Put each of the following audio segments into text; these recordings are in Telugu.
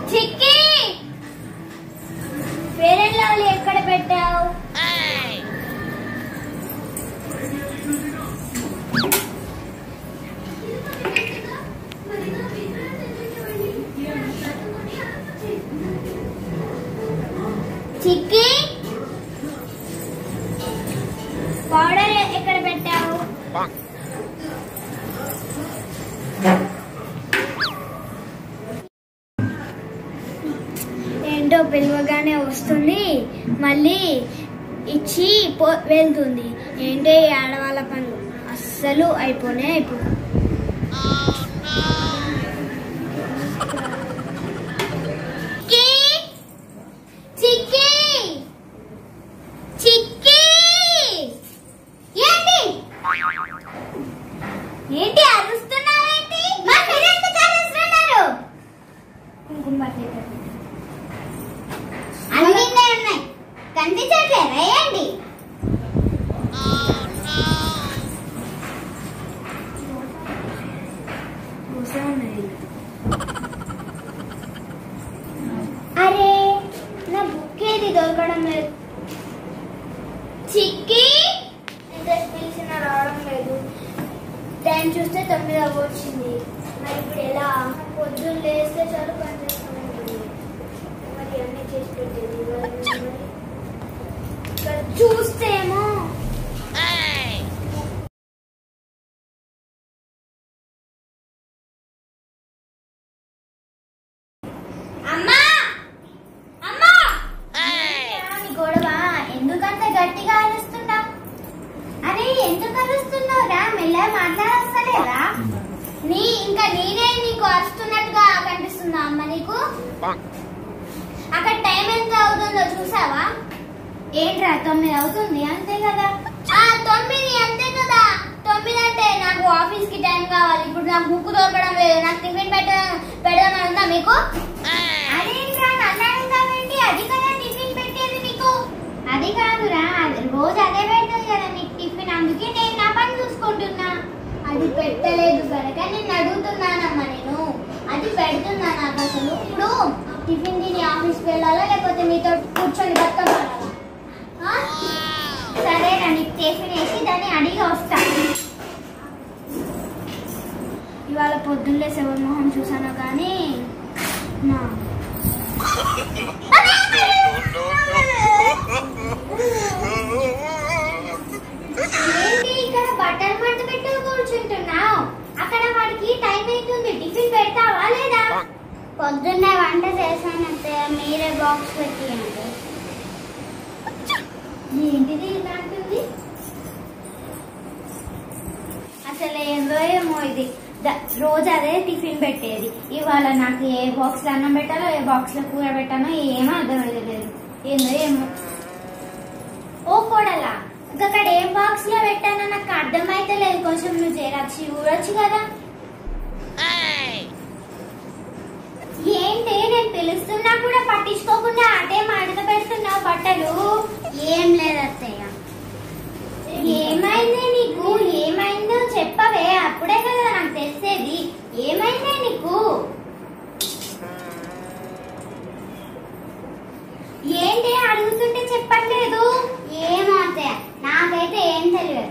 చిక్కి ఫేర్ లవ్లీ ఎక్కడ పెట్టావు చిక్కి పౌడర్ ఎక్కడ పెట్టావు ఏంటో పిలవగానే వస్తుంది మళ్ళీ ఇచ్చి పో వెళ్తుంది ఏంటో ఈ ఆడవాళ్ళ పనులు అస్సలు అయిపోనే అయిపో చిక్కి చిక్కి ఏంటి ఏంటి అరుస్తున్నావేంటి మరి మీరెందుకు అరుస్తున్నారు కుంకుమ పట్టు. అన్నీ ఉన్నాయి కనిపించట్లే వేయండి అరే నా బుక్ ఏది దొరకడం లేదు చిక్కి ఎంత పిలిచినా రావడం లేదు టైం చూస్తే తొమ్మిది అవ్వచ్చింది మరి ఇప్పుడు ఎలా పొద్దున్న లేస్తే చాలు పని చేస్తాను మరి అన్నీ చేసి పెట్టేది మరి మరి ఇక్కడ చూస్తేమో అమ్మా అమ్మా నీ గొడవ ఎందుకంత గట్టిగా అరుస్తున్నావు అరే ఎందుకు అరుస్తున్నావు రా మెల్ల మాట్లాడస్తలేదా నీ ఇంకా నేనే నీకు అరుస్తున్నట్టుగా కనిపిస్తుందా అమ్మ నీకు అక్కడ టైం ఎంత అవుతుందో చూసావా ఏంట్రా తొమ్మిది అవుతుంది అంతే కదా ఆ తొమ్మిది అంతే కదా తొమ్మిది అంటే నాకు ఆఫీస్ కి టైం కావాలి ఇప్పుడు నాకు బుక్ దొరకడం లేదు నాకు టిఫిన్ పెట్ట పెడదామని ఉందా మీకు అదేంట్రా నన్ను అడుగుతావేంటి అది కదా టిఫిన్ పెట్టేది నీకు అది కాదురా అది రోజు అదే పెడుతుంది కదా నీకు టిఫిన్ అందుకే నేను నా పని చూసుకుంటున్నా అది పెట్టలేదు కనుక నేను అడుగుతున్నానమ్మా నేను అది పెడుతున్నా నాకు అసలు ఇప్పుడు టిఫిన్ తిని ఆఫీస్కి వెళ్ళాలా లేకపోతే మీతో కూర్చొని బతకమాలా ఆ? సరే నీకు టిఫిన్ వేసి దాన్ని అడిగి వస్తా ఇవాళ పొద్దున్నే శివన్ మొహం చూసాను కానీ నా ఏంటి ఇక్కడ బట్టలు మడత పెట్టు కూర్చుంటున్నావు అక్కడ వాడికి టైం అవుతుంది టిఫిన్ పెడతావా లేదా పొద్దున్నే వంట చేశానంటే మీరే బాక్స్ పెట్టియండి ఏంటిది ఇలాంటిది అసలు ఏందో ఏమో ఇది ద- రోజు అదే టిఫిన్ పెట్టేది ఇవాళ నాకు ఏ బాక్స్ లో అన్నం పెట్టాలో ఏ బాక్స్ లో కూర పెట్టానో ఏమో అర్థమైతే లేదు ఏందో ఏమో ఓ కోడలా అక్కడ ఏ బాక్స్ లో పెట్టానో నాకు అర్థమైతే లేదు కొంచెం నువ్వు చేరాక్షి ఊరొచ్చు కదా ఏంటి నేను పిలుస్తున్నా కూడా పట్టించుకోకుండా అటే మడత పెడుతున్నావు బట్టలు ఏం లేదు అత్తయ్య ఏమైంది నీకు ఏమైందో చెప్పవే అప్పుడే కదా నాకు తెలిసేది ఏమైందే నీకు ఏంటి అడుగుతుంటే చెప్పట్లేదు ఏమో అత్తయ్య నాకైతే ఏం తెలియదు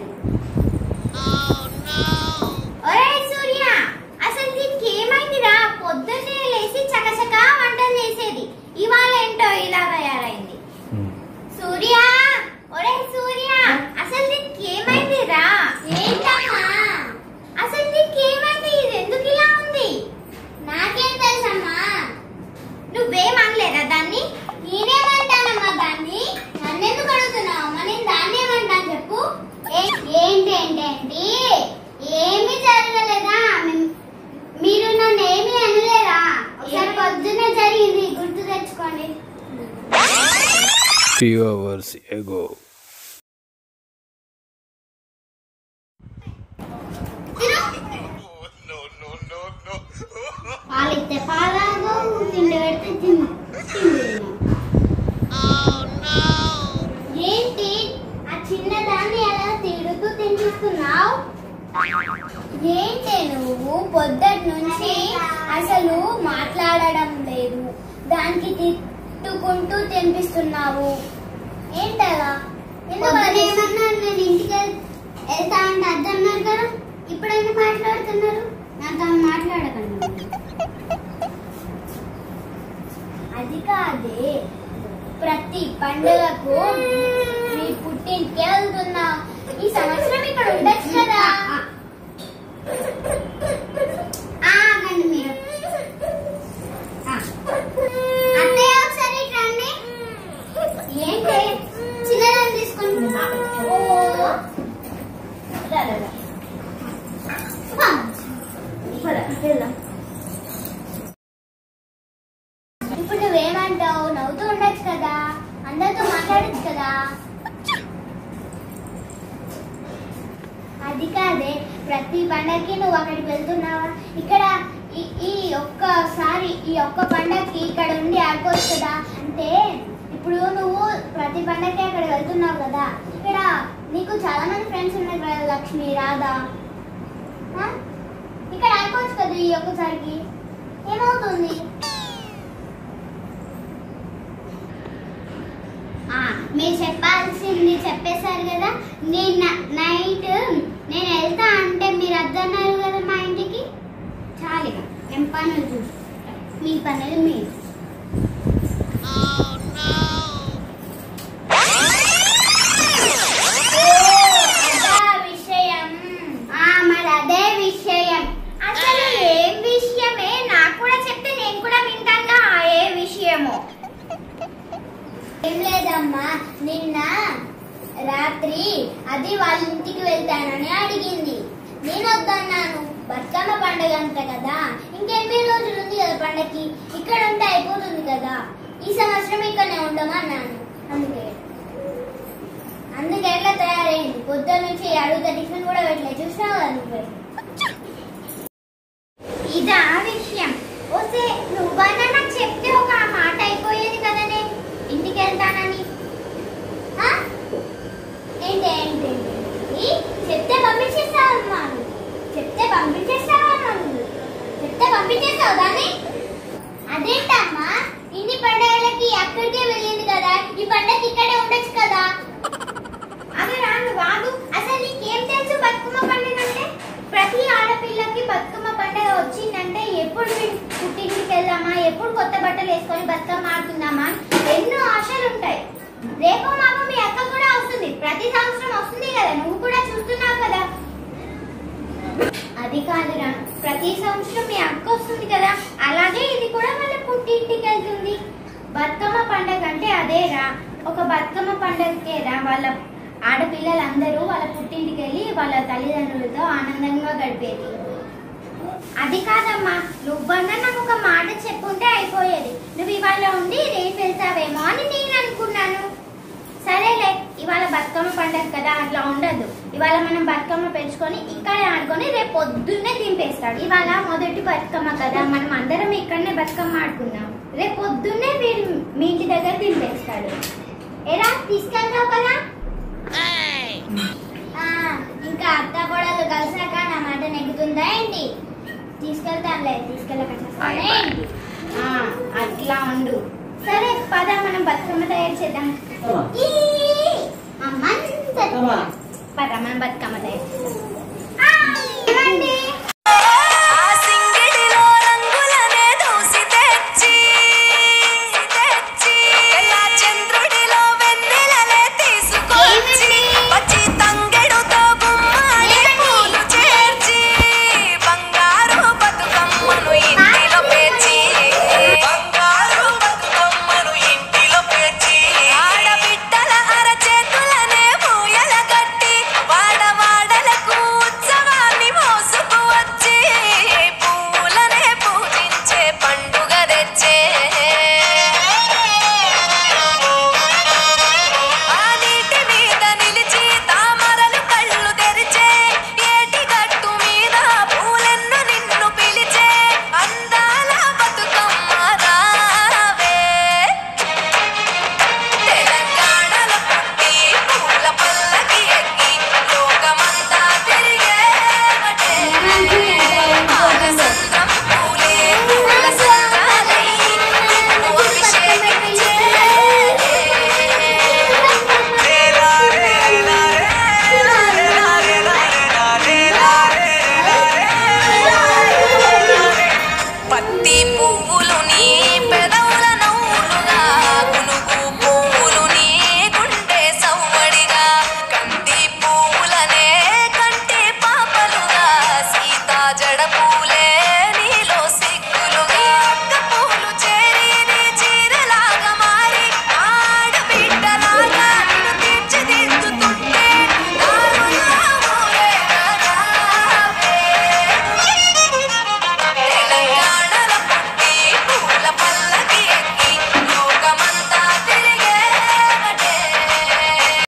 ఒరే సూర్య అసలు దీనికి ఏమైందిరా పొద్దున్నే లేచి చకచకా వంటలు చేసేది ఇవాళ ఏంటో ఇలా తయారైంది సూర్య ఒరే సూర్య అసలు దీనికి ఏమైందిరా ఏంటమ్మా అసలు దీనికి ఏమైంది ఇది ఎందుకు ఇలా ఉంది నాకేం తెలుసమ్మా నువ్వేం అనలేదా దాన్ని నేనేమంటానమ్మా దాన్ని నన్నెందుకు అడుగుతున్నావు అమ్మా నేను దాన్ని ఏమంటాను చెప్పు ఏ- ఏంటి ఏంటేంటి ఏమీ జరగలేదా మీ- మీరు నన్ను ఏమీ అనలేరా ఒకసారి పొద్దున్నే జరిగింది గుర్తు తెచ్చుకోండి few hours ago. పాలిస్తే పాలాగో తిండి పెడితే తిండి తిండి ఏంటి ఆ చిన్నదాన్ని ఎలా తిడుతూ తినిపిస్తున్నావు ఏంటి నువ్వు పొద్దుటి నుంచి అసలు మాట్లాడడం లేదు దానికి తిట్టుకుంటూ తినిపిస్తున్నావు ఏంటలా ఏమన్నారు నేను ఇంటికి వెళ్- వెళ్తా అంటే అద్దన్నారు కదా ఇప్పుడైనా మాట్లాడుతున్నారు నాతో మాట్లాడకండి అది కాదే ప్రతి పండుగకు మీ పుట్టింటికి వెళ్తున్నా ఈ సంవత్సరం ఇక్కడ ఉండొచ్చు కదా ఆగండి మీరు ఆ. అత్తయ్య ఒకసారి ఇటు రండి ఏంటి చిన్నదాన్ని తీసుకొని ఓ రా, రా, రా. ఆ. పద, వెళ్దాం. ఇప్పుడు నువ్వేమంటావు నవ్వుతూ ఉండొచ్చు కదా అందరితో మాట్లాడచ్చు కదా అది కాదే ప్రతి పండగకి నువ్వు అక్కడికి వెళ్తున్నావా ఇక్కడ ఈ- ఈ ఒక్కసారి ఈ ఒక్క పండగకి ఇక్కడ ఉండి ఆడుకోవచ్చు కదా అంటే ఇప్పుడు నువ్వు ప్రతి పండగకి అక్కడ వెళ్తున్నావు కదా ఇక్కడ నీకు చాలా మంది ఫ్రెండ్స్ ఉన్నారు కదా లక్ష్మి రాధా ఆ? ఇక్కడ ఆడుకోవచ్చు కదా ఈ ఒక్కసారికి ఏమవుతుంది ఆ, మీరు చెప్పాల్సింది చెప్పేశారు కదా నేను న- నైట్ నేను వెళ్తా అంటే మీరు అద్దన్నారు కదా మా ఇంటికి చాలుగా నేను పనులు చూసుకుంటా మీ పనులు మీరు అదా విషయం ఆ, మరి అదే విషయం అసలు ఏం విషయమే నాకు కూడా చెప్తే నేను కూడా వింటాగా ఏ విషయమో ఏం లేదమ్మా నిన్న రాత్రి అది వాళ్ళ ఇంటికి వెళ్తానని అడిగింది నేను వద్దన్నాను బతుకమ్మ పండుగ అంట కదా ఇంకెన్ని రోజులు ఉంది కదా పండగకి ఇక్కడ ఉంటే అయిపోతుంది కదా ఈ సంవత్సరం ఇక్కడనే ఉండమన్నాను అందుకే అందుకే ఎట్లా తయారైంది పొద్దున్న నుంచి అడుగుతా టిఫిన్ కూడా పెట్టలేదు చూసినావు కదా నువ్వే ఇదా విషయం ఓసే నువ్వన్నా నాకు చెప్తే ఒక మాట అయిపోయేది కదనే ఇంటికి వెళ్తానని ఆ? ఏంటి ఏంటి ఏంటి? చెప్తే పంపించేస్తావమ్మా నువ్వు. చెప్తే పంపించేస్తావమ్మా నువ్వు. చెప్తే పంపించేస్తావు దాన్ని అదేంటమ్మా ఇన్ని పండుగలకి అక్కడికే వెళ్ళింది కదా ఈ పండగకి ఇక్కడే ఉండొచ్చు కదా అది రాను వాగు అసలు నీకేం తెలుసు బతుకమ్మ పండుగ అంటే ప్రతి ఆడపిల్లకి బతుకమ్మ పండుగ వచ్చిందంటే ఎప్పుడు వీడి పుట్టింటికి వెళ్దామా ఎప్పుడు కొత్త బట్టలు వేసుకొని బతుకమ్మ ఆడుకుందామా ఎన్నో ఆశలు ఉంటాయి రేపు మాకు మీ అక్క కూడా వస్తుంది ప్రతి సంవత్సరం వస్తుంది కదా నువ్వు కూడా చూస్తున్నావు కదా అది కాదురా ప్రతి సంవత్సరం మీ అక్క వస్తుంది కదా అలాగే ఇది కూడా వాళ్ళ పుట్టింటికి వెళ్తుంది బతుకమ్మ పండగ అంటే అదేరా ఒక బతుకమ్మ పండగకేరా వాళ్ళ ఆడపిల్లలందరూ వాళ్ళ పుట్టింటికి వెళ్ళి వాళ్ళ తల్లిదండ్రులతో ఆనందంగా గడిపేది అది కాదమ్మా నువ్వన్నా నాకు ఒక మాట చెప్పుంటే అయిపోయేది నువ్వు ఇవాళ ఉండి రేపు వెళ్తావేమో అని నేను అనుకున్నాను సరేలే ఇవాళ బతుకమ్మ పండగ కదా అట్లా ఉండదు ఇవాళ మనం బతుకమ్మ పెంచుకొని ఇక్కడే ఆడుకొని రేపు పొద్దున్నే దింపేస్తాడు ఇవాళ మొదటి బతుకమ్మ కదా మనం అందరం ఇక్కడనే బతుకమ్మ ఆడుకుందాం రేపు పొద్దున్నే వీడు మీ ఇంటి దగ్గర దింపేస్తాడు ఎరా తీసుకెళ్తావు కదా ఆ, ఇంకా అత్త కోడలు కలిసాక నా మాట నెగ్గుతుందా ఏంటి తీసుకెళ్తానులే తీసుకెళ్ళక చేస్తానే ఏంటి ఆ, అట్లా ఉండు సరే పద మనం బతుకమ్మ తయారు చేద్దాం ఈ, అమ్మ అంత- పద మనం బతుకమ్మ తయారు చేద్దాం. ఆ, ఇవ్వండి